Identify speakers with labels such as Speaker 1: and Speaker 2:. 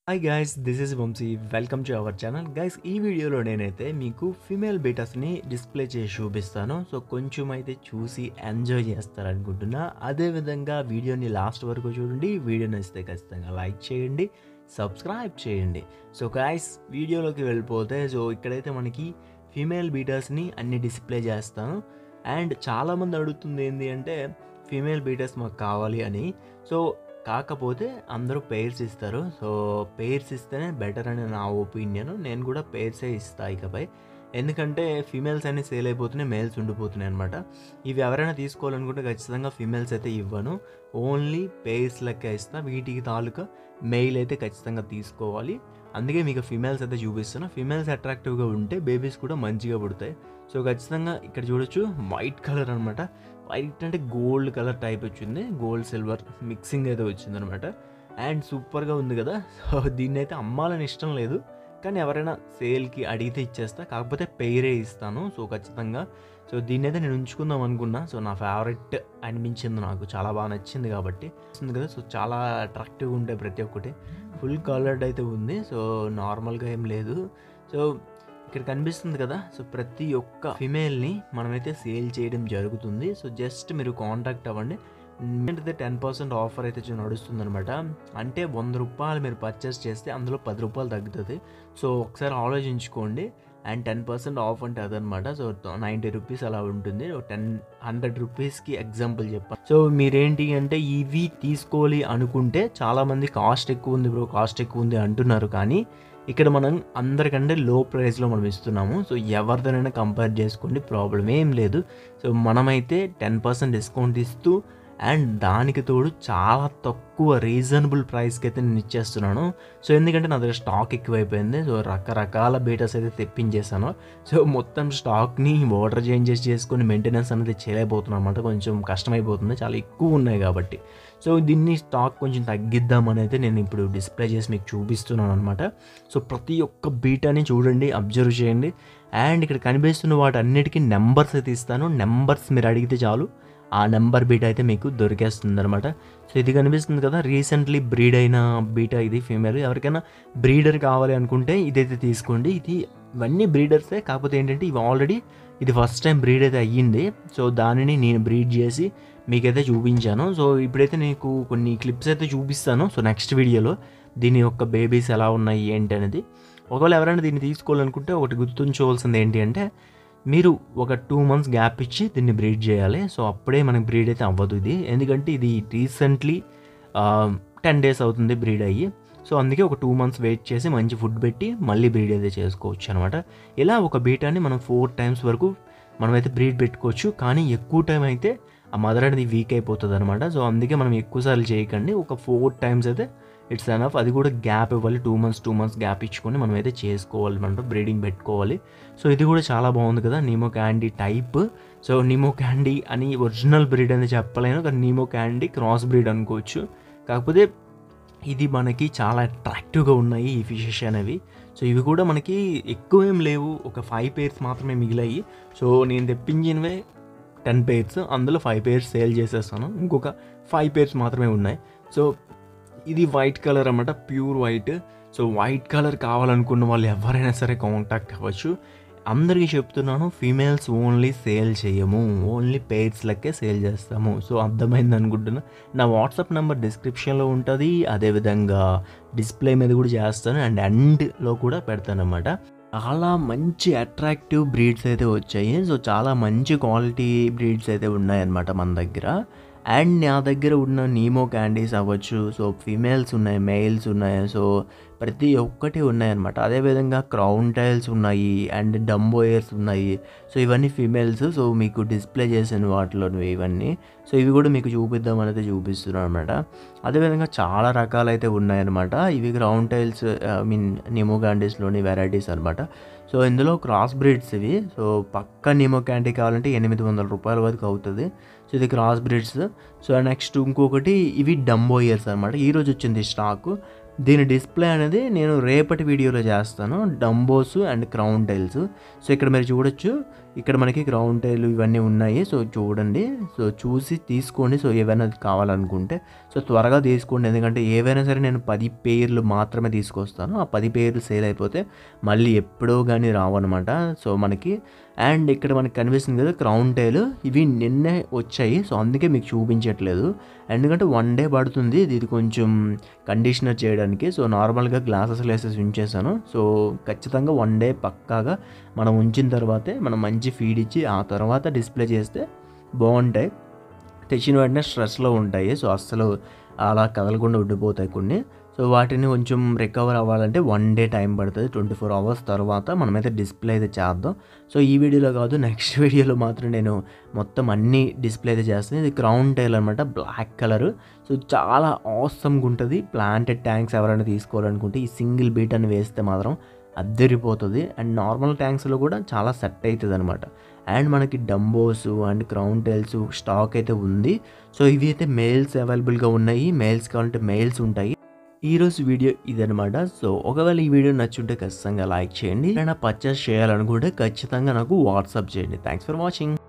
Speaker 1: hi guys this is Vamshi welcome to our channel guys ఈ వీడియోలో నేనైతే మీకు ఫిమేల్ బీటర్స్ని డిస్ప్లే చేసి చూపిస్తాను సో కొంచెం అయితే చూసి ఎంజాయ్ చేస్తారనుకుంటున్నా అదేవిధంగా వీడియోని లాస్ట్ వరకు చూడండి వీడియో నచ్చితే ఖచ్చితంగా లైక్ చేయండి సబ్స్క్రైబ్ చేయండి సో గైస్ వీడియోలోకి వెళ్ళిపోతే సో ఇక్కడైతే మనకి ఫీమేల్ బీటర్స్ని అన్ని డిస్ప్లే చేస్తాను అండ్ చాలామంది అడుగుతుంది ఏంటి అంటే ఫీమేల్ బీటర్స్ మాకు కావాలి అని సో కాకపోతే అందరూ పేర్స్ ఇస్తారు సో పేర్స్ ఇస్తేనే బెటర్ అని నా ఒపీనియన్ నేను కూడా పేర్సే ఇస్తా ఇకపై ఎందుకంటే ఫీమేల్స్ అన్ని సేల్ అయిపోతున్నాయి మేల్స్ ఉండిపోతున్నాయి అనమాట ఇవి ఎవరైనా తీసుకోవాలనుకుంటే ఖచ్చితంగా ఫీమేల్స్ అయితే ఇవ్వను ఓన్లీ పేర్స్ లెక్క ఇస్తా వీటికి తాలూకా మెయిల్ అయితే ఖచ్చితంగా తీసుకోవాలి అందుకే మీకు ఫీమేల్స్ అయితే చూపిస్తున్నా ఫీమేల్స్ అట్రాక్టివ్గా ఉంటే బేబీస్ కూడా మంచిగా పుడతాయి సో ఖచ్చితంగా ఇక్కడ చూడొచ్చు వైట్ కలర్ అనమాట వైట్ అంటే గోల్డ్ కలర్ టైప్ వచ్చింది గోల్డ్ సిల్వర్ మిక్సింగ్ అయితే వచ్చింది అనమాట అండ్ సూపర్గా ఉంది కదా సో దీన్ని అయితే అమ్మాలని ఇష్టం లేదు కానీ ఎవరైనా సేల్కి అడిగితే ఇచ్చేస్తా కాకపోతే పెయిరే ఇస్తాను సో ఖచ్చితంగా సో దీన్ని అయితే నేను ఉంచుకుందాం అనుకున్నా సో నా ఫేవరెట్ అనిపించింది నాకు చాలా బాగా నచ్చింది కాబట్టి వస్తుంది కదా సో చాలా అట్రాక్టివ్గా ఉంటాయి ప్రతి ఒక్కటి ఫుల్ కలర్డ్ అయితే ఉంది సో నార్మల్గా ఏం లేదు సో ఇక్కడ కనిపిస్తుంది కదా సో ప్రతి ఒక్క ఫిమేల్ని మనమైతే సేల్ చేయడం జరుగుతుంది సో జస్ట్ మీరు కాంటాక్ట్ అవ్వండి ఏంటంటే టెన్ పర్సెంట్ ఆఫర్ అయితే నడుస్తుంది అనమాట అంటే వంద రూపాయలు మీరు పర్చేస్ చేస్తే అందులో పది రూపాయలు తగ్గుతుంది సో ఒకసారి ఆలోచించుకోండి అండ్ టెన్ పర్సెంట్ ఆఫ్ అంటే అదనమాట సో నైంటీ రూపీస్ అలా ఉంటుంది టెన్ హండ్రెడ్ రూపీస్కి ఎగ్జాంపుల్ చెప్పాను సో మీరేంటి అంటే ఇవి తీసుకోవాలి అనుకుంటే చాలామంది కాస్ట్ ఎక్కువ ఉంది బ్రో కాస్ట్ ఎక్కువ ఉంది అంటున్నారు కానీ ఇక్కడ మనం అందరికంటే లో ప్రైస్లో మనం ఇస్తున్నాము సో ఎవరిదైనా కంపేర్ చేసుకోండి ప్రాబ్లం ఏం లేదు సో మనమైతే టెన్ పర్సెంట్ డిస్కౌంట్ ఇస్తూ అండ్ దానికి తోడు చాలా తక్కువ రీజనబుల్ ప్రైస్కి అయితే నేను ఇచ్చేస్తున్నాను సో ఎందుకంటే నా దగ్గర స్టాక్ ఎక్కువైపోయింది సో రకరకాల బీటర్స్ అయితే తెప్పించేసాను సో మొత్తం స్టాక్ని వాటర్ చేంజెస్ చేసుకొని మెయింటెనెన్స్ అనేది చేయలేకపోతున్నాను అనమాట కొంచెం కష్టమైపోతుంది చాలా ఎక్కువ ఉన్నాయి కాబట్టి సో దీన్ని స్టాక్ కొంచెం తగ్గిద్దామని అయితే నేను ఇప్పుడు డిస్ప్లే చేసి మీకు చూపిస్తున్నాను అనమాట సో ప్రతి ఒక్క బీటాని చూడండి అబ్జర్వ్ చేయండి అండ్ ఇక్కడ కనిపిస్తున్న వాటి అన్నిటికీ నెంబర్స్ అయితే ఇస్తాను నెంబర్స్ మీరు అడిగితే చాలు ఆ నెంబర్ బీట్ అయితే మీకు దొరికేస్తుంది అనమాట సో ఇది కనిపిస్తుంది కదా రీసెంట్లీ బ్రీడ్ అయిన బీటా ఇది ఫీమేల్ ఎవరికైనా బ్రీడర్ కావాలి అనుకుంటే ఇదైతే తీసుకోండి ఇది ఇవన్నీ బ్రీడర్సే కాకపోతే ఏంటంటే ఇవి ఆల్రెడీ ఇది ఫస్ట్ టైం బ్రీడ్ అయితే అయ్యింది సో దానిని నేను బ్రీడ్ చేసి మీకైతే చూపించాను సో ఇప్పుడైతే నీకు కొన్ని క్లిప్స్ అయితే చూపిస్తాను సో నెక్స్ట్ వీడియోలో దీని యొక్క బేబీస్ ఎలా ఉన్నాయి ఏంటి అనేది ఒకవేళ ఎవరైనా దీన్ని తీసుకోవాలనుకుంటే ఒకటి గుర్తుంచుకోవాల్సింది ఏంటి అంటే మీరు ఒక టూ మంత్స్ గ్యాప్ ఇచ్చి దీన్ని బ్రీడ్ చేయాలి సో అప్పుడే మనకి బ్రీడ్ అయితే అవ్వదు ఇది ఎందుకంటే ఇది రీసెంట్లీ టెన్ డేస్ అవుతుంది బ్రీడ్ అయ్యి సో అందుకే ఒక టూ మంత్స్ వెయిట్ చేసి మంచి ఫుడ్ పెట్టి మళ్ళీ బ్రీడ్ అయితే చేసుకోవచ్చు అనమాట ఇలా ఒక బీటాని మనం ఫోర్ టైమ్స్ వరకు మనమైతే బ్రీడ్ పెట్టుకోవచ్చు కానీ ఎక్కువ టైం అయితే ఆ మదర్ అనేది వీక్ అయిపోతుంది అనమాట సో అందుకే మనం ఎక్కువసార్లు చేయకండి ఒక ఫోర్ టైమ్స్ అయితే ఇట్స్ ఎనఫ్ అది కూడా గ్యాప్ ఇవ్వాలి two months two months gap ఇచ్చుకొని మనం అయితే చేసుకోవాలి మనం బ్రీడింగ్ పెట్టుకోవాలి సో ఇది కూడా చాలా బాగుంది కదా Nemo candy type so Nemo candy అని ఒరిజినల్ బ్రీడ్ అని చెప్పలేను కానీ నీమో క్యాండీ క్రాస్ బ్రీడ్ అనుకోవచ్చు కాకపోతే ఇది మనకి చాలా అట్రాక్టివ్గా ఉన్నాయి ఈ ఫిషెస్ అనేవి సో ఇవి కూడా మనకి ఎక్కువ ఏం లేవు ఒక ఫైవ్ పేర్స్ మాత్రమే మిగిలాయి సో నేను తెప్పించినవే టెన్ పేర్స్ అందులో ఫైవ్ పేర్స్ సేల్ చేసేస్తాను ఇంకొక ఫైవ్ పేర్స్ మాత్రమే ఉన్నాయి సో ఇది వైట్ కలర్ అన్నమాట pure white so white colour కావాలనుకున్న వాళ్ళు ఎవరైనా సరే కాంటాక్ట్ అవ్వచ్చు అందరికీ చెప్తున్నాను ఫీమేల్స్ ఓన్లీ సేల్ చేయము ఓన్లీ పేర్స్ లెక్కే సేల్ చేస్తాము సో అర్థమైంది అనుకుంటున్నా నా వాట్సాప్ నెంబర్ డిస్క్రిప్షన్లో ఉంటుంది అదేవిధంగా డిస్ప్లే మీద కూడా చేస్తాను అండ్ ఎండ్లో కూడా పెడతాను అనమాట చాలా మంచి అట్రాక్టివ్ బ్రీడ్స్ అయితే వచ్చాయి సో చాలా మంచి క్వాలిటీ బ్రీడ్స్ అయితే ఉన్నాయన్నమాట మన దగ్గర అండ్ నా దగ్గర ఉన్న నీమో క్యాండీస్ అవ్వచ్చు సో ఫీమేల్స్ ఉన్నాయి మేల్స్ ఉన్నాయి సో ప్రతి ఒక్కటి ఉన్నాయన్నమాట అదేవిధంగా క్రౌన్ టైల్స్ ఉన్నాయి అండ్ డంబోయర్స్ ఉన్నాయి సో ఇవన్నీ ఫీమేల్స్ సో మీకు డిస్ప్లే చేసిన వాటిలో ఇవన్నీ సో ఇవి కూడా మీకు చూపిద్దామని అయితే చూపిస్తున్నాను అనమాట అదేవిధంగా చాలా రకాలైతే ఉన్నాయన్నమాట ఇవి crown tails I mean Nemo క్యాండీస్లోని వెరైటీస్ అనమాట సో ఇందులో క్రాస్ బ్రీడ్స్ ఇవి సో పక్క నిమో క్యాండీ కావాలంటే ఎనిమిది వందల రూపాయల వరకు అవుతుంది సో ఇది క్రాస్ బ్రీడ్స్ సో నెక్స్ట్ ఇంకొకటి ఇవి డంబోయర్స్ అనమాట ఈరోజు వచ్చింది స్టాక్ దీని డిస్ప్లే అనేది నేను రేపటి వీడియోలో చేస్తాను dumbos and crown tails so ఇక్కడ మీరు చూడొచ్చు ఇక్కడ మనకి క్రౌన్ టైల్ ఇవన్నీ ఉన్నాయి సో చూడండి సో చూసి తీసుకోండి సో ఏవైనా కావాలనుకుంటే సో త్వరగా తీసుకోండి ఎందుకంటే ఏవైనా సరే నేను పది పేర్లు మాత్రమే తీసుకొస్తాను ఆ పది పేర్లు సేల్ అయిపోతే మళ్ళీ ఎప్పుడో కానీ రావన్నమాట సో మనకి అండ్ ఇక్కడ మనకి కనిపిస్తుంది కదా క్రౌన్ టైల్ ఇవి నిన్నే వచ్చాయి సో అందుకే మీకు చూపించట్లేదు ఎందుకంటే వన్ డే పడుతుంది ఇది కొంచెం కండిషనర్ చేయడానికి సో నార్మల్గా గ్లాసెస్ లేసెస్ ఉంచేసాను సో ఖచ్చితంగా వన్ డే పక్కాగా మనం ఉంచిన తర్వాతే మనం మంచి ఫీడ్ ఇచ్చి ఆ తర్వాత డిస్ప్లే చేస్తే బాగుంటాయి తెచ్చిన వెంటనే స్ట్రెస్లో ఉంటాయి సో అస్సలు అలా కదలకుండా ఉండిపోతాయి కొన్ని సో వాటిని కొంచెం రికవర్ అవ్వాలంటే వన్ డే టైం పడుతుంది ట్వంటీ ఫోర్ అవర్స్ తర్వాత మనమైతే డిస్ప్లే అయితే చేద్దాం సో ఈ వీడియోలో కాదు నెక్స్ట్ వీడియోలో మాత్రం నేను మొత్తం అన్ని డిస్ప్లే అయితే చేస్తాను ఇది క్రౌన్ టైల్ అనమాట బ్లాక్ కలర్ సో చాలా ఆసమ్గా ఉంటుంది ప్లాంటెడ్ ట్యాంక్స్ ఎవరైనా తీసుకోవాలనుకుంటే ఈ సింగిల్ బీట్ అని వేస్తే మాత్రం అద్దరిపోతుంది అండ్ నార్మల్ ట్యాంక్స్లో కూడా చాలా సెట్ అవుతుంది అనమాట అండ్ మనకి dumbos and crown tails stock అయితే ఉంది సో ఇవి అయితే మెయిల్స్ అవైలబుల్గా ఉన్నాయి మెయిల్స్ కావాలంటే మెయిల్స్ ఉంటాయి ఈరోజు వీడియో ఇదనమాట సో ఒకవేళ ఈ వీడియో నచ్చుంటే ఖచ్చితంగా లైక్ చేయండి అండ్ పర్చేస్ చేయాలనుకుంటే ఖచ్చితంగా నాకు వాట్సాప్ చేయండి థ్యాంక్స్ ఫర్ వాచింగ్